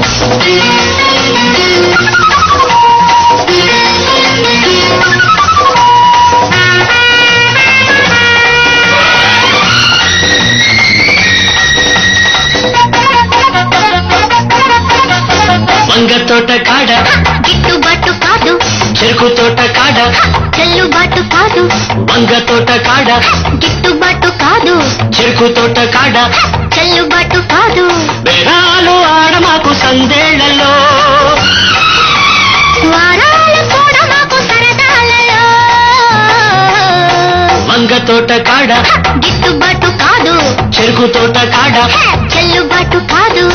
వంగ తోట కాడ గిట్టుబాటు కాదు చెరుకు తోట కాడ చెల్లుబాటు కాదు వంగ తోట కాడ గిట్టుబాటు కాదు చెరుకు తోట కాడ చెల్లుబాటు కాదు బేరాలు ఆడమాకు సందేళ్లలో వారాలు కూడా మాకు సరదాలలో వంగ తోట కాడ గిట్టుబాటు కాదు చెరుకు తోట కాడ చెల్లుబాటు కాదు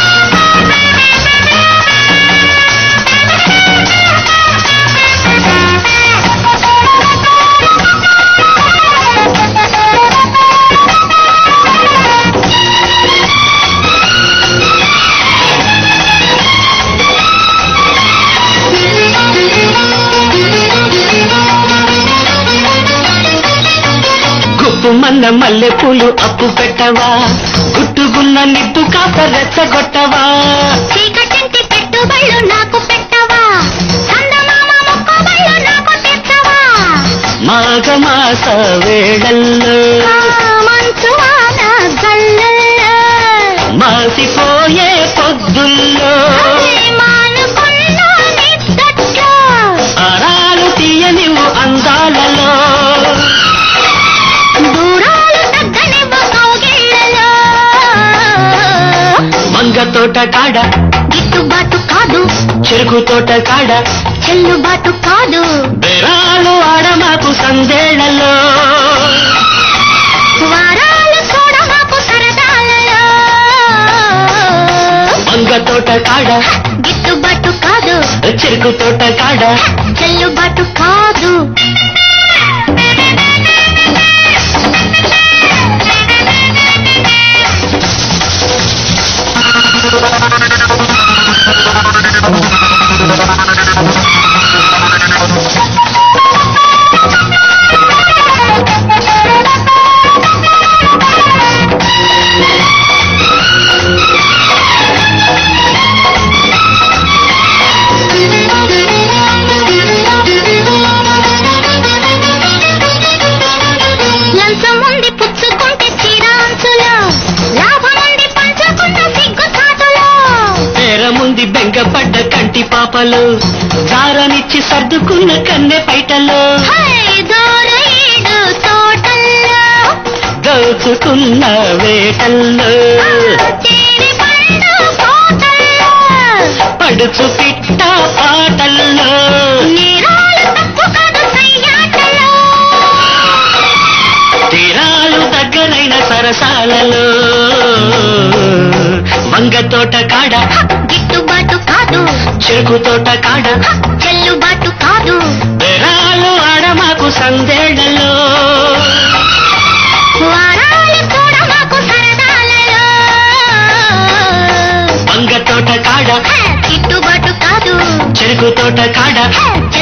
గుప్పు మన్న మల్లె పూలు అప్పు పెట్టవా గుట్టుగున్న నిప్పు కాస్త రెచ్చగొట్టవా చీకటింటి పెట్టుబళ్ళు నాకు పెట్టవా చందమామ మొక్కబళ్ళు నాకు తెచ్చవా మాఘమాస వేళల్లో మంచు వాన జల్లల్లో మాసిపోయే పొద్దుల్లో మానుకున్న నిద్దట్లో అరాలు తీయనివు అందాలలో దూరాలు తగ్గనివ్వ కౌగిళ్ళలో మంగ తోట కాడ గిట్టుబాటు కాదు చెరుకు తోట కాడ చెల్లుబాటు కాదు బెరాలు ఆడమాకు సందేళ్లలో వారాలు కూడా మాకు సరదాలలో మంగ తోట కాడ గిట్టుబాటు కాదు చెరుకు తోట కాడ చెల్లుబాటు కాదు లంచం ఉంది పుచ్చుకుంటే చీరాంచులో లాభం ఉంది పంచకుండా సిగ్గు చాటులో పేరముంది బెంగపడ్డ కంటి పాపలు దారనిచ్చి సర్దుకున్న కన్నె పైటలో హై దోరేడు తోటల్లో దోచుకున్న వేటల్లో చేరి పండు కోటల్లో పడుచు పిట్ట పాటల్లో నీరాలు తప్పు కాదు సయ్యాటలో తీరాలు దగ్గరైన సరసాలలో మంగ తోట కాడ గిట్టుబాటు కాదు చెరుకు తోట కాడ చెల్లుబాటు కాదు బెరాలు ఆడమాకు సందేళ్లలో వారాలు కూడా మాకు సరదాలలో మంగ తోట కాడ గిట్టుబాటు కాదు చెరుకు తోట కాడ